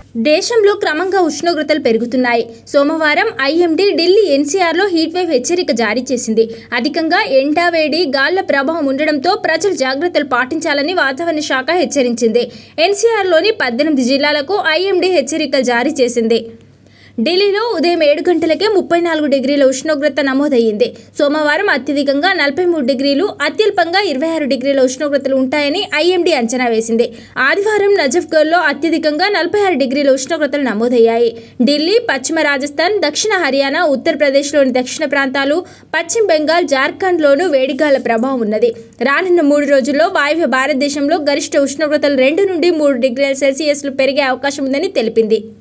దేశంలో క్రమంగా ఉష్ణోగ్రతలు పెరుగుతున్నాయి సోమవారం ఐఎండీ ఢిల్లీ ఎన్సీఆర్లో హీట్ వేవ్ హెచ్చరిక జారీ చేసింది అధికంగా ఎండా వేడి గాళ్ల ప్రభావం ఉండడంతో ప్రజలు జాగ్రత్తలు పాటించాలని వాతావరణ శాఖ హెచ్చరించింది ఎన్సీఆర్లోని పద్దెనిమిది జిల్లాలకు ఐఎండీ హెచ్చరికలు జారీ చేసింది ఢిల్లీలో ఉదయం ఏడు గంటలకే ముప్పై నాలుగు డిగ్రీల ఉష్ణోగ్రత నమోదయ్యింది సోమవారం అత్యధికంగా నలభై మూడు డిగ్రీలు అత్యల్పంగా ఇరవై ఆరు డిగ్రీల ఉష్ణోగ్రతలు ఉంటాయని ఐఎండీ అంచనా వేసింది ఆదివారం నజఫ్గఢ్లో అత్యధికంగా నలభై ఆరు డిగ్రీల ఉష్ణోగ్రతలు నమోదయ్యాయి ఢిల్లీ పశ్చిమ రాజస్థాన్ దక్షిణ హర్యానా ఉత్తరప్రదేశ్లోని దక్షిణ ప్రాంతాలు పశ్చిమ బెంగాల్ జార్ఖండ్లోనూ వేడిగాల ప్రభావం ఉన్నది రానున్న మూడు రోజుల్లో వాయువ్య భారతదేశంలో గరిష్ట ఉష్ణోగ్రతలు రెండు నుండి మూడు డిగ్రీల సెల్సియస్లు పెరిగే అవకాశం ఉందని తెలిపింది